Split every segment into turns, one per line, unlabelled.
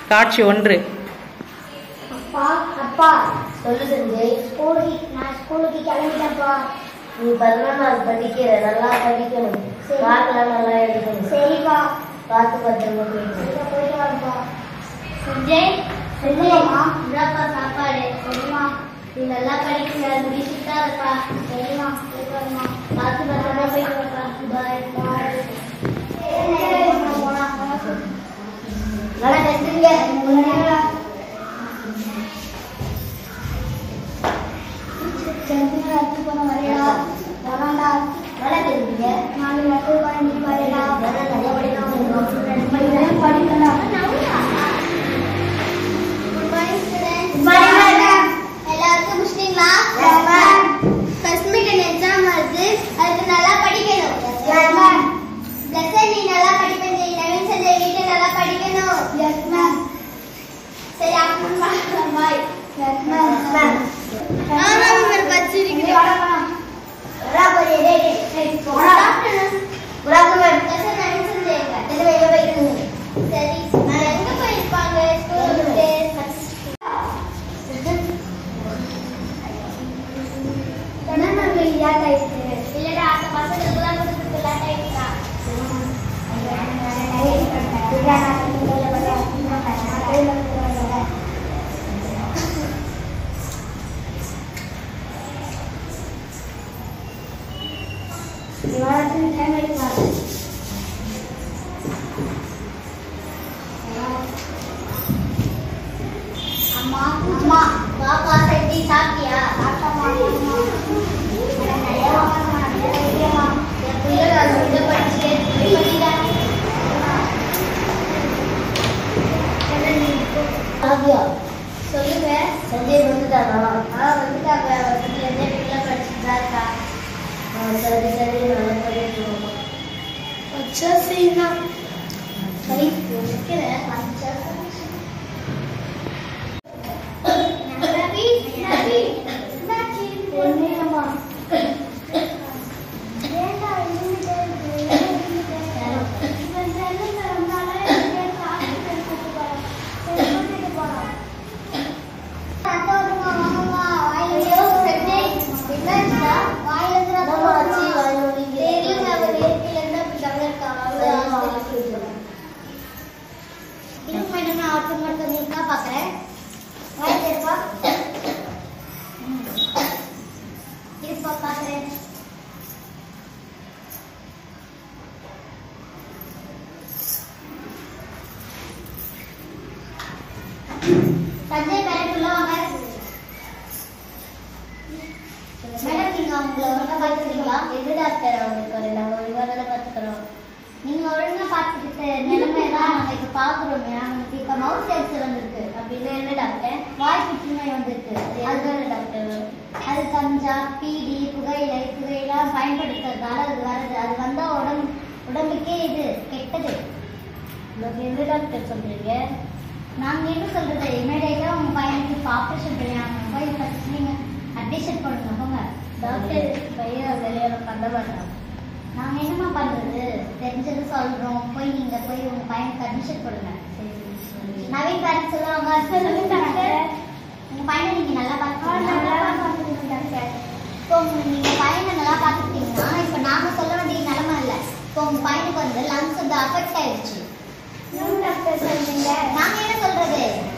காட்சி ஒன்று
அப்பா அப்பா சொல்லு சஞ்சய் ஸ்கூலுக்கு நான் ஸ்கூலுக்கு கிளம்பிட்டேன்ப்பா
நீ பதினொன்று நாள் படிக்கிற நல்லா படிக்கணும்
சரி.
மார்க்லாம் நல்லா எடுக்கணும்
சரிப்பா
பார்த்து பத்திரமா போயிட்டு
சரிப்பா போயிட்டு வரப்பா
சஞ்சய்
சொல்லுங்கம்மா
இந்தாப்பா சாப்பாடு
சரிம்மா
நீ நல்லா படிக்கிற முடிச்சுட்டா இருப்பா
சரிம்மா போயிட்டு வரமா
பார்த்து பத்திரமா போயிட்டு வரப்பா பாய்
பாய்
நல்லா கற்றுங்க நல்லா தெரிஞ்சுங்க
எல்லாருக்கும் முடிச்சிட்டீங்களா ஃபர்ஸ்ட் மீட் எக்ஸாம் வருது அதுக்கு நல்லா படிக்கணும் லெசன் நீ நல்லா படிப்பேன் ஜெய் நவீன் சஞ்சய் வீட்டு நல்லா படிக்கணும் சரி அப்புறம் பாய் ஆமா மேம் வச்சிருக்கேன் லெசன் நவீன் சஞ்சய் சரி நான் எங்க போயிருப்பாங்க ஸ்கூலுக்கு இல்லடா அந்த பசங்களுக்குலாம் கொடுத்துட்டு லேட் ஆயிடுச்சா அம்மா அம்மா பாப்பா சட்டி சாப்பிட்டியா என் பிள்ளை நான் உள்ள படிச்சுட்டு பண்ணிட்டேன்
காவியா
சொல்லுங்க
சஞ்சய் வந்துட்டானா
ஆ வந்துட்டாங்க வந்துட்டு எந்த வீட்டுல படிச்சுட்டு தான் இருக்கா
ஆ, சரி சரி நல்லா படிக்கணும்
சரி வைக்கிறேன் ரவி ரவி என்னாச்சு
என்னம்மா ஆச்சு? வாய் நோண்டிங்க.
பாக்குறேன் இருப்பா பாக்குறேன் சஞ்சய் பேரக்குள்ள வாங்க மேடம் நீங்க அவங்கள ஒழுங்கா பாத்துக்கிறீங்களா
எது டாக்டர் அவங்களுக்கு நாங்கள் ஒழுங்காக தானே பார்த்துக்கிறோம்
நீங்க ஒழுங்கா பாத்துக்கிட்டு நிலைமை தான் நாங்க இப்ப பாக்குறோமே அவங்களுக்கு இப்ப மவுத் கேன்சர் வந்திருக்கு
அப்படின்னா என்ன டாக்டர்
வாய் புற்றுநோய் வந்திருக்கு
அதுதானே டாக்டர்
அது கஞ்சா பீடி புகையிலை புகையெல்லாம் பயன்படுத்துறதால அது வருது அது வந்தா உடம்பு உடம்புக்கே இது கெட்டது
உங்களுக்கு எந்த டாக்டர் சொல்றீங்க
நாங்க என்ன சொல்றது இமீடியட்டா உங்க பையனுக்கு இப்போ ஆப்ரேஷன் பண்ணியாங்க போய் ஃபர்ஸ்ட் நீங்க அட்மிஷன் பண்ணுங்க போங்க
டாக்டர் பையன் கல்யாணம் பண்ண மாட்டான்
நாங்க என்னமா பண்றது தெரிஞ்சது சொல்றோம் போய் நீங்க போய் உங்க பையனுக்கு அட்மிஷன் பண்ணுங்க
சரி
நவீன் பேரண்ட்ஸ் எல்லாம் அவங்க சொல்லுங்க டாக்டர் உங்க பையனை நீங்க நல்லா பாத்துக்கோங்க இப்போ உங்க- நீங்க பையனை நல்லா பாத்துக்கிட்டீங்கன்னா இப்போ நாங்க சொல்ல வேண்டிய நிலைமை இல்ல இப்போ உங்க பையனுக்கு வந்து லங்ஸ் வந்து அஃபெக்ட் ஆயிடுச்சு நாங்க என்ன சொல்றது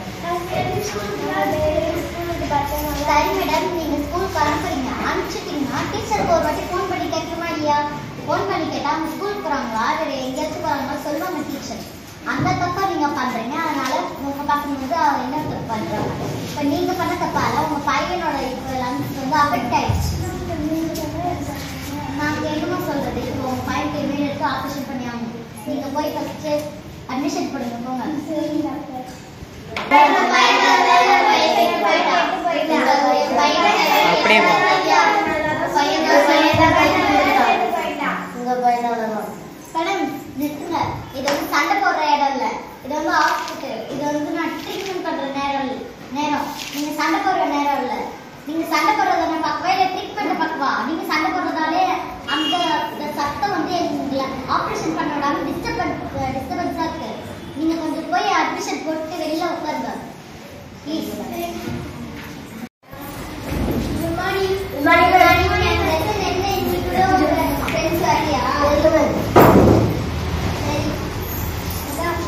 சரி மேடம் நீங்க ஸ்கூலுக்கு அனுப்புறீங்க அனுப்பிச்சிட்டீங்கன்னா டீச்சருக்கு ஒரு வாட்டி ஃபோன் பண்ணி கேட்கணுமா இல்லையா ஃபோன் பண்ணி கேட்டா அவங்க ஸ்கூலுக்கு போறாங்களா வேற எங்கேயாச்சும் போறாங்களா சொல்லுவாங்க டீச்சர் அந்த தப்பா நீங்க பண்றீங்க அதனால உங்க பசங்க வந்து அவ என்ன தப்பு பண்றாங்க இப்ப நீங்க பண்ண தப்பால உங்க பையனோட இப்போ லங்ஸ் வந்து அஃபெக்ட் ஆயிடுச்சு நாங்க என்னமா சொல்றது இப்போ உங்க பையனுக்கு இமீடியட்டா ஆபரேஷன் பண்ணி ஆகணும் நீங்க போய் ஃபர்ஸ்ட் அட்மிஷன் போடுங்க போங்க
அப்படியே போ.
உங்க பையனால தான்
மேடம் நிறுத்துங்க இது வந்து சண்டை போடுற இடம் இல்ல இது வந்து ஹாஸ்பிட்டல் இது வந்து நான் ட்ரீட்மெண்ட் பண்ற நேரம் இல்ல நேரம் நீங்க சண்டை போடுற நேரம் இல்ல நீங்க சண்டை போடுறத நான் பார்க்கவா இல்ல ட்ரீட்மெண்ட் பார்க்கவா நீங்க சண்டை போடுறதாலே அந்த இந்த சத்தம் வந்து எங்களை ஆபரேஷன் பண்ண விடாம டிஸ்டர்பன்ஸ் டிஸ்டர்பன்ஸா இருக்கு நீங்க கொஞ்சம் போய் அட்மிஷன் போட்டு வெளியில please good morning
Good morning, ma'am.
Good morning lesson என்ன இன்னைக்கு கூட உங்க ஃப்ரெண்ட்ஸ் வரலையா
சொல்லுங்க
சரி அதான்.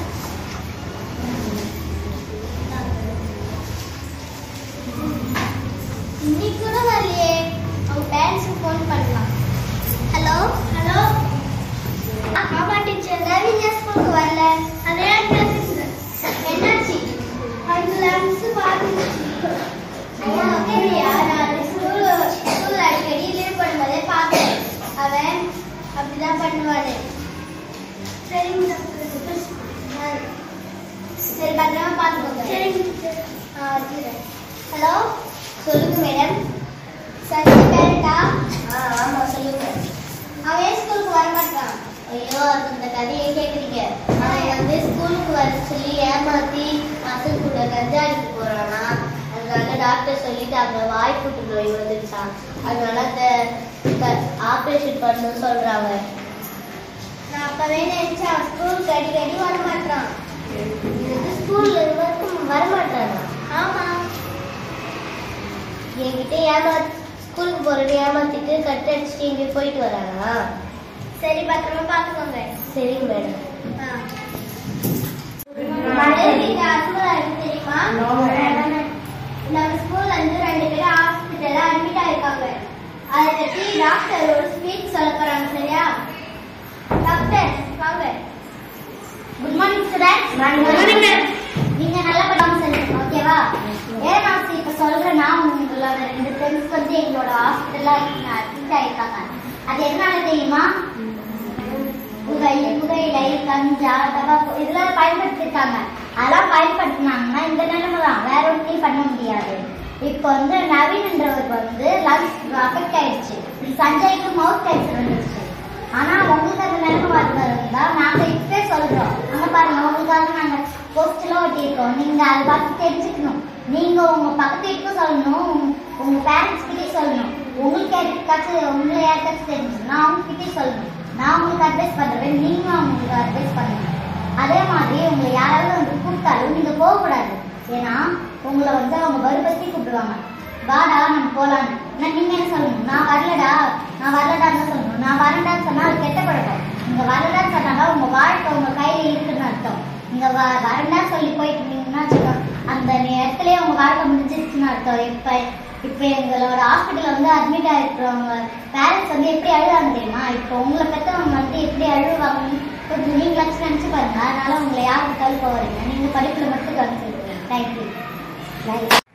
இன்னைக்கு கூட வரலையே அவங்க பேரண்ட்ஸுக்கு ஃபோன் பண்ணலாம் ஹலோ ஹலோ ஆமா டீச்சர் நவீன் ஏன் ஸ்கூலுக்கு வரல அதே என்னாச்சு அதுல மிஸ் பார்த்துச்சு ஐயா அப்படியா நான் ஸ்கூல் ஸ்கூல் அடிக்கடி லீவ் பண்ணும்போதே பார்த்தேன் அவன் அப்படிதான் பண்ணுவாரு சரிங்க சரி பத்திரமா பார்த்துக்கோங்க சரிங்க ஹலோ சொல்லுங்க மேடம் சசி பேரண்டா
ஆ ஆமா சொல்லுங்க
அவன் ஏன் ஸ்கூலுக்கு வர மாட்டான்
ஐயோ அது இந்த கதையை கேக்குறீங்க அவன் வந்து ஸ்கூலுக்கு வர சொல்லி ஏமாத்தி பசங்க கூட கஞ்சா அடிக்க போறானா அதனால டாக்டர் சொல்லிட்டாங்க வாய் புட்டு நோய் வந்துருச்சான் அதனால அந்த ஆப்ரேஷன் பண்ணணும்னு சொல்றாங்க
நான் அப்பவே நினைச்சேன் அவன் ஸ்கூலுக்கு அடிக்கடி வர மாட்டான்
ஸ்கூல்ல வரைக்கும் வரமாட்டானா
ஆமா
என்கிட்ட ஏமா ஸ்கூலுக்கு போறது ஏமாத்திட்டு கட் அடிச்சுட்டு இங்கே போயிட்டு வரானா
சரி பத்திரமா பார்த்துக்கோங்க
சரிங்க மேடம்
ஆ. மலர் இந்த அசுவலா இருக்கு தெரியுமா நம்ம ஸ்கூல்ல இருந்து ரெண்டு பேரும் ஹாஸ்பிட்டல்ல அட்மிட் ஆயிருக்காங்க அதை பத்தி டாக்டர் ஒரு ஸ்பீச் சொல்ல போறாங்க சரியா டாக்டர் வாங்க good morning students
Good morning, ma'am.
நீங்க நல்லா படிக்காம சொல்லுங்க ஓகேவா ஏன் நான் இப்ப சொல்றேன்னா உங்களோட ரெண்டு ஃப்ரெண்ட்ஸ் வந்து எங்களோட ஹாஸ்பிட்டல்ல அட்மிட் ஆயிருக்காங்க அது எதனால தெரியுமா புகை புகையிலை கஞ்சா டபாக்கோ இதெல்லாம் பயன்படுத்திருக்காங்க அதெல்லாம் பயன்படுத்தினாங்கன்னா இந்த நிலைமை தான் வேற ஒன்றையும் பண்ண முடியாது இப்போ வந்து நவீன்ன்றவருக்கு வந்து லங்ஸ் அஃபெக்ட் ஆயிடுச்சு சஞ்சய்க்கு மவுத் கேன்சர் வந்துருச்சு ஆனா உங்களுக்கு அந்த நிலைமை வரதா இருந்தா நாங்க இப்பவே சொல்றோம் அங்க பாருங்க உங்களுக்காக நாங்க போஸ்ட் எல்லாம் ஒட்டியிருக்கோம் நீங்க அதை பார்த்து தெரிஞ்சுக்கணும் நீங்க உங்க பக்கத்து வீட்டுக்கும் சொல்லணும் உங்க- உங்க பேரண்ட்ஸ் கிட்டே சொல்லணும் உங்களுக்கு யாருக்காச்சும் உங்களை யாருக்காச்சும் தெரிஞ்சுன்னா அவங்க கிட்டே சொல்லணும் நான் உங்களுக்கு அட்வைஸ் பண்றேன் நீங்களும் அவங்களுக்கு அட்வைஸ் பண்ணுங்க அதே மாதிரி உங்களை யாராவது வந்து கூப்பிட்டாலும் நீங்க போகக்கூடாது ஏன்னா உங்களை வந்து அவங்க வறுபத்தி கூப்பிடுவாங்க வாடா நம்ம போலான்னு ஆனா நீங்க என்ன சொல்லணும் நான் வரலடா நான் வரலடான்னு தான் சொல்லணும் நான் வரேன்டான்னு சொன்னா அது கெட்ட பழக்கம் நீங்க வரலடான்னு சொன்னாலும் உங்க வாழ்க்கை உங்க கையில இருக்குன்னு அர்த்தம் நீங்க வ- வரேன்டா சொல்லி போயிட்டு இருந்தீங்கன்னா வச்சுக்கோ, அந்த நேரத்திலேயே உங்க வாழ்க்கை முடிஞ்சிருச்சுன்னு அர்த்தம் இப்ப இப்ப எங்களோட ஹாஸ்பிட்டல்ல வந்து அட்மிட் ஆயிருக்கிறவங்க பேரண்ட்ஸ் வந்து எப்படி அழுவாங்க தெரியுமா இப்போ உங்களை பெற்றவங்க வந்து எப்படி அழுவாங்கன்னு கொஞ்சம் நீங்களாச்சும் நினைச்சு பாருங்க அதனால உங்களை யாருக்கு தவிர்க்க வரீங்க நீங்க படிப்புல மட்டும் கவனிச்சிருக்கீங்க தேங்க்யூ